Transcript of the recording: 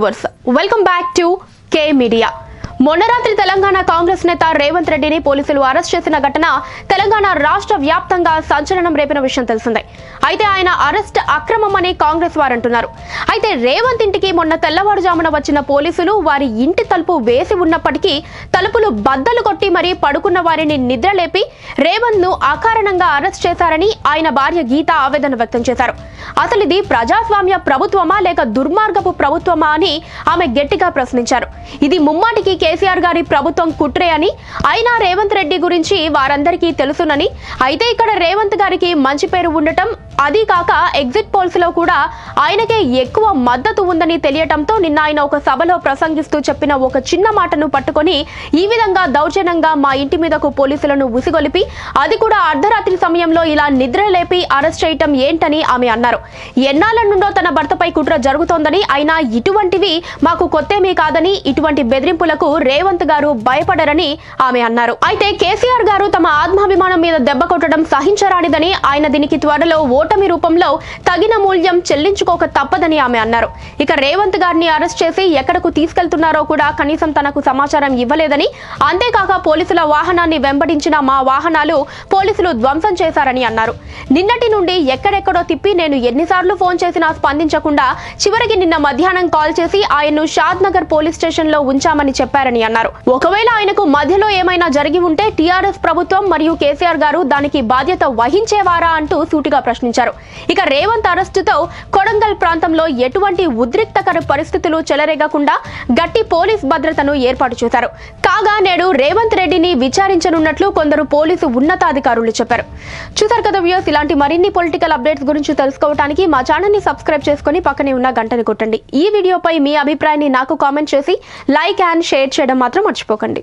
viewers welcome back to K media మొన్న రాత్రి తెలంగాణ కాంగ్రెస్ నేత రేవంత్ రెడ్డిని పోలీసులు అరెస్ట్ చేసిన ఘటన తెలంగాణ రాష్ట్ర వ్యాప్తంగా సంచలనం రేపిన విషయం తెలిసిందే అయితే ఆయన అరెస్ట్ అక్రమమని కాంగ్రెస్ వారు అంటున్నారు అయితే రేవంత్ ఇంటికి మొన్న తెల్లవారుజామున వచ్చిన పోలీసులు వారి ఇంటి తలుపు వేసి ఉన్నప్పటికీ తలుపులు బద్దలు కొట్టి మరీ పడుకున్న వారిని నిద్రలేపి రేవంత్ ను అకారణంగా అరెస్ట్ చేశారని ఆయన భార్య గీత ఆవేదన వ్యక్తం చేశారు అసలు ఇది ప్రజాస్వామ్య ప్రభుత్వమా లేక దుర్మార్గపు ప్రభుత్వమా అని ఆమె గట్టిగా ప్రశ్నించారు ఇది ముమ్మాటికి కేసీఆర్ గారి ప్రభుత్వం కుట్రే అని అయినా రేవంత్ రెడ్డి గురించి వారందరికీ తెలుసునని అయితే ఇక్కడ రేవంత్ గారికి మంచి పేరు ఉండటం అది కాక ఎగ్జిట్ పోల్స్ లో కూడా ఆయనకే ఎక్కువ మద్దతు ఉందని తెలియటంతో నిన్న ఆయన ఒక సభలో ప్రసంగిస్తూ చెప్పిన ఒక చిన్న మాటను పట్టుకొని ఈ విధంగా దౌర్జన్యంగా మా ఇంటి మీదకు పోలీసులను ఉసిగొలిపి అది కూడా అర్ధరాత్రి సమయంలో ఇలా నిద్ర లేపి అరెస్ట్ చేయటం ఏంటని ఆమె అన్నారు ఎన్నాళ్ళ నుండో తన భర్తపై కుట్ర జరుగుతోందని అయినా ఇటువంటివి మాకు కొత్తేమీ కాదని ఇటువంటి బెదిరింపులకు రేవంత్ గారు భయపడరని ఆమె అన్నారు అయితే కేసీఆర్ గారు తమ ఆత్మాభిమానం మీద దెబ్బ కొట్టడం సహించరానిదని ఆయన దీనికి త్వరలో ఓటమి రూపంలో తగిన మూల్యం చెల్లించుకోక తప్పదని ఆమె అన్నారు ఇక రేవంత్ గారిని అరెస్ట్ చేసి ఎక్కడకు తీసుకెళ్తున్నారో కూడా కనీసం తనకు సమాచారం ఇవ్వలేదని అంతేకాక పోలీసుల వాహనాన్ని వెంబడించిన మా వాహనాలు పోలీసులు ధ్వంసం చేశారని అన్నారు నిన్నటి నుండి ఎక్కడెక్కడో తిప్పి నేను ఎన్నిసార్లు ఫోన్ చేసినా స్పందించకుండా చివరికి నిన్న మధ్యాహ్నం కాల్ చేసి ఆయన్ను షాద్ నగర్ పోలీస్ స్టేషన్ లో ఉంచామని చెప్పారని అన్నారు ఒకవేళ ఆయనకు మధ్యలో ఏమైనా జరిగి ఉంటే టీఆర్ఎస్ ప్రభుత్వం మరియు కేసీఆర్ గారు దానికి బాధ్యత వహించేవారా అంటూ సూటిగా ప్రశ్నించారు ఇక రేవంత్ అరెస్టుతో కొడంగల్ ప్రాంతంలో ఎటువంటి ఉద్రిక్తకర పరిస్థితులు చెలరేగకుండా గట్టి పోలీస్ భద్రతను ఏర్పాటు చేశారు కాగా నేడు రేవంత్ రెడ్డిని విచారించనున్నట్లు కొందరు పోలీసు ఉన్నతాధికారులు చెప్పారు చూసారు కదా వ్యూస్ ఇలాంటి మరిన్ని పొలిటికల్ అప్డేట్స్ గురించి తెలుసుకోవడానికి మా ఛానల్ ని సబ్స్క్రైబ్ చేసుకుని పక్కనే ఉన్న గంటని కొట్టండి ఈ వీడియోపై మీ అభిప్రాయాన్ని నాకు కామెంట్ చేసి లైక్ అండ్ షేర్ చేయడం మాత్రం మర్చిపోకండి